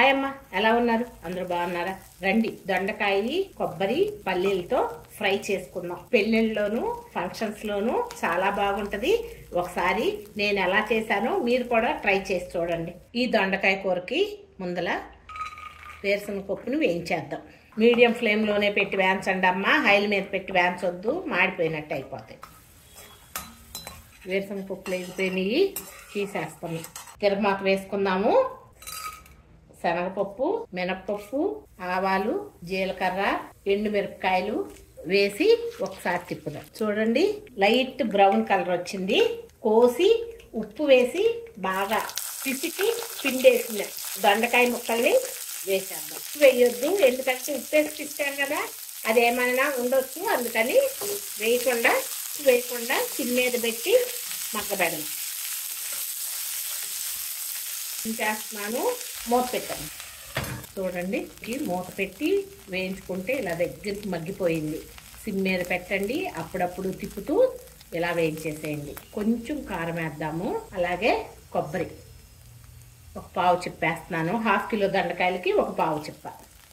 hi అమ్మా ఎలా ఉన్నారు అందరూ బాగున్నారా రండి దొండకాయ కొబ్బరి పల్లీలతో ఫ్రై చేసుకుందాం పెళ్ళిళ్ళలోను ఫంక్షన్స్ లోను చాలా బాగుంటది ఒకసారి నేను ఎలా చేశానో మీరు కూడా ట్రై చేసి చూడండి ఈ దొండకాయ కూరకి ముందల వేరుశనగ పప్పును వేయించేద్దాం మీడియం ఫ్లేమ్లోనే పెట్టి వేయించండి అమ్మ హైల్ మీద పెట్టి వేయించొద్దు మాడిపోయినట్టు అయిపోతాయి వేరుశనగ పప్పులు వేగిపోయినాయి తీసేస్తాము తిరగమాత వేసుకుందాము శనగపప్పు మినప్పప్పు ఆవాలు జీలకర్ర ఎండు మిరపకాయలు వేసి ఒకసారి తిప్పుదాం చూడండి లైట్ బ్రౌన్ కలర్ వచ్చింది కోసి ఉప్పు వేసి బాగా పిసికి పిండేసిన దొండకాయ ముక్కల్ని వేసేద్దాం ఉప్పు వేయొద్దు ఎందుకంటే ఉప్పు వేసి పిస్తాం కదా అదేమైనా ఉండొచ్చు అందుకని వేయకుండా ఉప్పు వేయకుండా చిన్న మీద పెట్టి మగ్గబెడదాం చేస్తున్నాను మూత పెట్టాను చూడండి ఈ మూత పెట్టి వేయించుకుంటే ఇలా దగ్గరికి మగ్గిపోయింది సిమ్ మీద పెట్టండి అప్పుడప్పుడు తిప్పుతూ ఇలా వేయించేసేయండి కొంచెం కారం వేద్దాము అలాగే కొబ్బరి ఒక పావు చిప్పేస్తున్నాను హాఫ్ కిలో దండకాయలకి ఒక పావు చిప్ప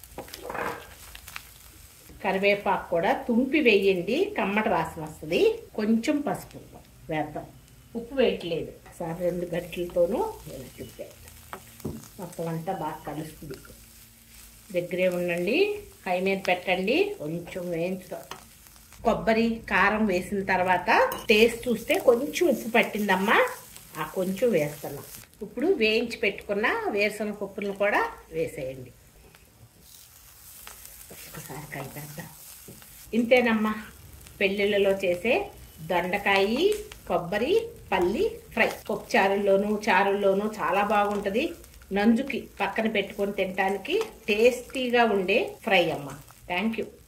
కరివేపాకు కూడా తుంపి వేయండి కమ్మటి వాసన వస్తుంది కొంచెం పసుపు వేద్దాం ఉప్పు వేయట్లేదు ఒకసారి రెండు గట్లతోనూ ఇలా తిప్పే మొత్తం అంతా బాగా కలుస్తుంది దగ్గరే ఉండండి హై మీద పెట్టండి కొంచెం వేయించుతాం కొబ్బరి కారం వేసిన తర్వాత టేస్ట్ చూస్తే కొంచెం ఉప్పు పట్టిందమ్మా ఆ కొంచెం వేస్తున్నాం ఇప్పుడు వేయించి పెట్టుకున్న వేరుశనగ పప్పులను కూడా వేసేయండి ఒకసారి కలిపేద్దాం ఇంతేనమ్మా పెళ్ళిళ్ళలో చేసే దొండకాయ కొబ్బరి పల్లి ఫ్రై పప్పు చారుల్లోనూ చారుల్లోనూ చాలా బాగుంటుంది నంజుకి పక్కన పెట్టుకొని తినడానికి టేస్టీగా ఉండే ఫ్రై అమ్మ థ్యాంక్ యూ